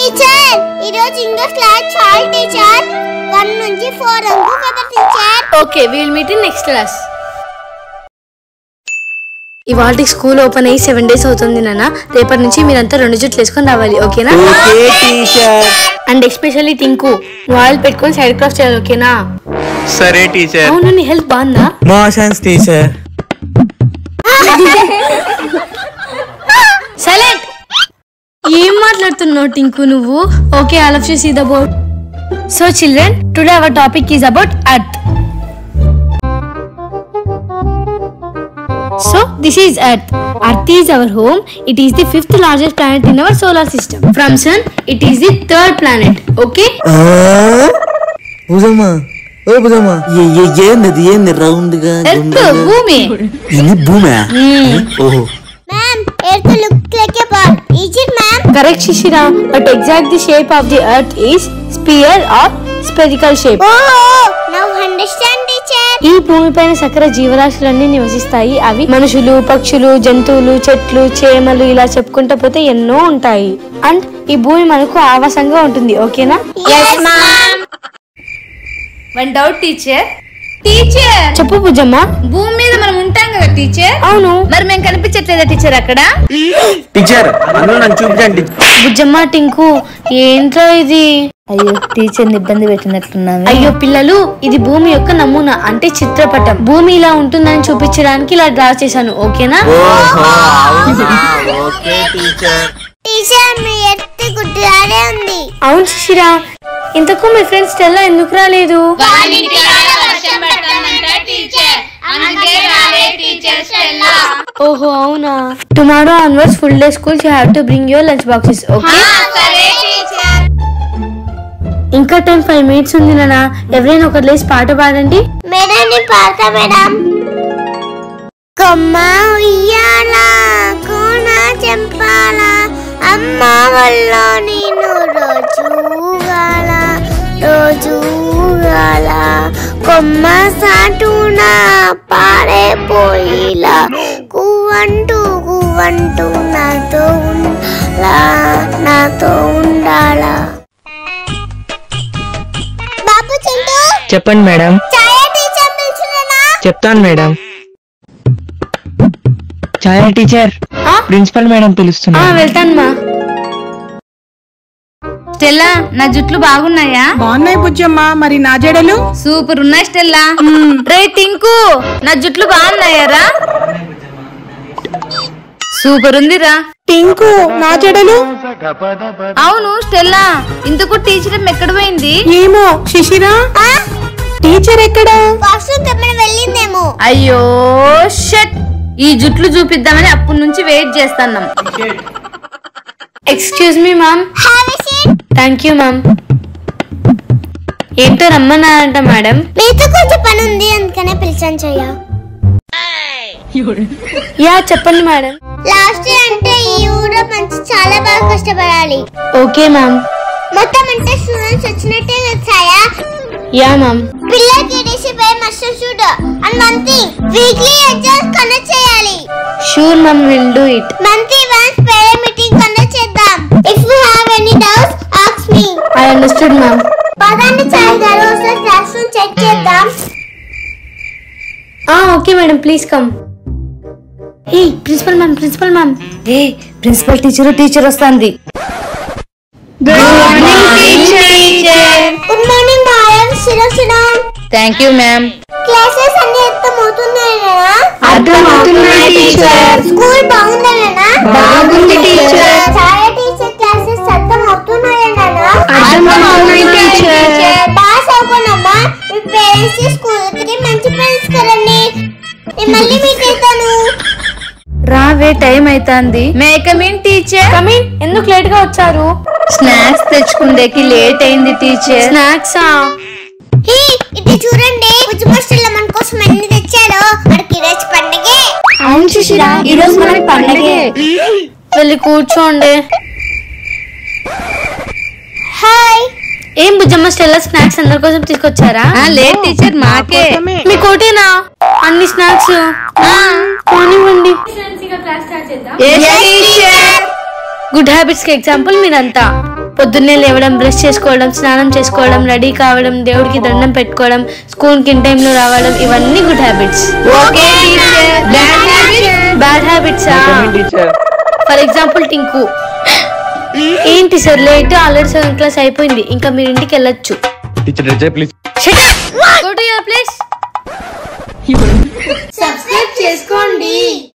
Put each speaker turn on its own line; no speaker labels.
Teacher ఈ రోజు English class చాలు టీచర్ వన్ నుంచి ఫోర్ వరకు కదా teacher
okay we'll meet in next class ఇవాళ స్కూల్ ఓపెన్ అయ్యి సెవెన్ డేస్ అవుతుంది నాన్న రేపటి నుంచి మీరంతా రెండు జుట్లు వేసుకొని రావాలి ఓకేనా
okay teacher
and especially Tinku వాయిల్ పెట్టుకొని సైడ్ క్రాస్ చేయాలి ఓకేనా
సరే టీచర్
అవును నీ హెల్త్ బాగుందా
మోషన్స్ టీచర్
సైలెంట్ ఏం మాట్లాడుతున్నావు టింకు నువ్వు okay all of you see the board so children today our topic is about earth So this is Earth. Earth is our home. It is the fifth largest planet in our solar system. From Sun, it is the third planet. Okay?
భుజమ్మా ఓ భుజమ్మా ఏంది అది ఏంది round గా
Earth, భూమి.
ఇది భూమి ఓహో
ma'am earth look like a ball is it ma'am
Correct, Shishira. But exact the shape of the Earth is sphere or spherical shape.
Oh now understand teacher
ఈ భూమిపైన సకల జీవరాశులన్నీ నివసిస్తాయి అవి మనుషులు పక్షులు జంతువులు చెట్లు చేమలు ఇలా చెప్పుకుంటూ పోతే ఎన్నో ఉంటాయి అండ్ ఈ భూమి మనకు ఆవాసంగా ఉంటుంది ఓకేనా
yes ma'am
one doubt teacher teacher
చెప్పు బుజ్జమ్మ
భూమి మీద మనం ఉంటాం కదా టీచర్
అవును
మరి మేము కనిపించట్లేదా టీచర్ అక్కడ
టీచర్ అందులో నన్ను చూపించండి
బుజ్జమ్మ టింకు ఏంట్రా ఇది
అయ్యో టీచర్ ఇబ్బంది పెట్టినట్లున్నాను
అయ్యో పిల్లలు ఇది భూమి యొక్క నమూనా అంటే చిత్రపటం భూమి ఇలా ఉంటుందని చూపించడానికి ఇలా డ్రా చేశాను ఓకేనా
ఓహో అవునా ఓకే టీచర్
టీచర్ మీ ఎర్త్ గుడ్లానే ఉంది
అవును శిశిరా ఇంతకు మీ ఫ్రెండ్స్ స్టెల్లా ఎందుకు రాలేదు ఓహో అవునా tomorrow onwards full day schools you have to bring your lunch boxes okay ఇంకా టైం ఫైవ్ మినిట్స్ ఉంది నాన్న ఎవరైనా ఒకరు లేచి పాట పాడండి
మేడం నీ పాడతా మేడం కొమ్మ ఉయ్యాల కోన చెంపాల అమ్మ వల్ల నేను రోజు ఊగాల రోజు ఊగాల కొమ్మ సాటున పాడే పోయిలా కువ్వంటూ కువ్వంటూ నాతో ఉండాలా నాతో ఉండాలా బాబు చింటూ
చెప్పండి మేడం
ఛాయ టీచర్ పిలుచున్నా
చెప్తాను మేడం ఛాయా టీచర్
ఆ?
ప్రిన్సిపల్ మేడం
ఆ
పిలుస్తున్నారు
వెళ్తాను మా
స్టెల్లా నా జుట్లు బాగున్నాయా
బాగున్నాయి బుజ్జమ్మ మరి నా జడలు
సూపర్ ఉన్నాయి స్టెల్లా రే టింకు నా జుట్లు బాగున్నాయారా సూపర్ ఉందిరా
టింకు నా జడలు
అవును స్టెల్లా ఇంతకు టీచర్ ఎక్కడ పోయింది
ఏమో శిశిరా టీచర్ ఎక్కడా
వాష్రూమ్ కమ్మని వెళ్ళిందేమో
అయ్యో షట్ ఈ జుట్లు చూపిద్దామని అప్పటి నుంచి వెయిట్ చేస్తున్నాం
excuse me ma'am
have a seat
thank you ma'am ఏంటో రమ్మన్నారంట మేడం
మీతో కొంచెం పని ఉంది అందుకనే పిలిచాను చెయ్య
యా చెప్పండి మేడం
లాస్ట్ ఇయర్ అంటే ఈ ఊరో మంచి చాలా బాగా కష్టపడాలి
ఓకే మ్యామ్
మొత్తం అంటే స్టూడెంట్స్ వచ్చినట్టే వచ్చాయా
యా మ్యామ్
పిల్లలకి discipline must shoot and one thing weekly exams conduct చేయాలి
sure ma'am will do it
monthly once parent meeting conduct చేద్దాం if you have any doubts ask me
I understood ma'am
పదండి చాయ్ గారు ఒకసారి class room check చేద్దాం
okay madam please come ఏ principal ma'am principal ma'am
ఏ principal teacher teacher వస్తుంది
good morning madam సిరం సిరం
థ్యాంక్ యూ మ్యామ్
క్లాసెస్ అన్ని అర్థమవుతున్నాయా
అర్థమవుతున్నాయి టీచర్
స్కూల్ బాగుందా
బాగుంది టీచర్
ఛాయ టీచర్ క్లాసెస్ అర్థమవుతున్నాయా
అర్థమవుతున్నాయి టీచర్
బాగా చదువుకోనమ్మా మీ పేరెంట్స్ స్కూల్ కి మంచి ఫ్రెండ్స్ కదండి నేను మళ్ళీ మీట్ అవుతాను
రావే టైం అవుతుంది మేకమీన్ టీచర్
కమిన్ ఎందుకు లేట్ గా వచ్చారు
స్నాక్స్ తెచ్చుకుండేకి లేట్ అయింది టీచర్
స్నాక్సా
హే, ఇది చూడండి ఉజ్మస్టర్లో మన కోసం అన్ని తెచ్చారు మనకి ఈరోజు పండగే
అవును సుశీరా ఈ రోజు మనకి పండగే వెళ్ళి కూర్చోండి
హాయ్
ఏం బుజ్జమ్మ స్టెల్లా స్నాక్స్ అందరి కోసం తీసుకొచ్చారా
లేట్ టీచర్ మాకే
మీ కోటేనా అన్ని స్నాక్స్ కానివ్వండి గుడ్ హ్యాబిట్స్ కి ఎగ్జాంపుల్ మీరంతా పొద్దున్నే లేవడం బ్రష్ చేసుకోవడం స్నానం చేసుకోవడం రెడీ కావడం దేవుడికి దండం పెట్టుకోవడం స్కూల్ కి టైంలో రావడం ఇవన్నీ good habits bad habits
teacher
for example Tinku ఏంటి sir late already seven class అయిపోయింది ఇంకా మీరు ఇంటికి వెళ్ళొచ్చు
teacher teacher please
go to your place
subscribe చేసుకోండి